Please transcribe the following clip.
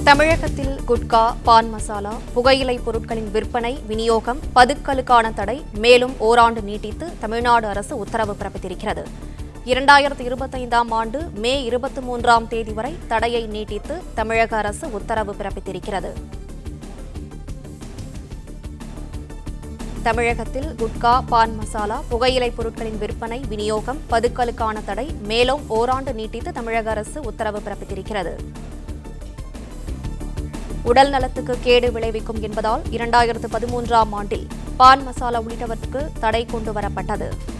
தமிழகத்தில் குட்கா பான் மசாலா புகையிலை பொருட்களின் விற்பனை விநியோகம் பதுக்கலுக்கான தடை மேலும் ஓராண்டு நீட்டித்து தமிழ்நாடு அரசு உத்தரவு பிறப்பித்திருக்கிறது இரண்டாயிரத்து இருபத்தைந்தாம் ஆண்டு மே இருபத்தி மூன்றாம் தேதி வரை தடையை நீட்டித்து தமிழக அரசு உத்தரவு பிறப்பித்திருக்கிறது தமிழகத்தில் குட்கா பான் மசாலா புகையிலை பொருட்களின் விற்பனை விநியோகம் பதுக்கலுக்கான தடை மேலும் ஓராண்டு நீட்டித்து தமிழக அரசு உத்தரவு பிறப்பித்திருக்கிறது உடல் நலத்துக்கு கேடு விளைவிக்கும் என்பதால் இரண்டாயிரத்து பதிமூன்றாம் ஆண்டில் பான் மசாலா உள்ளிட்டவற்றுக்கு தடை கொண்டு வரப்பட்டது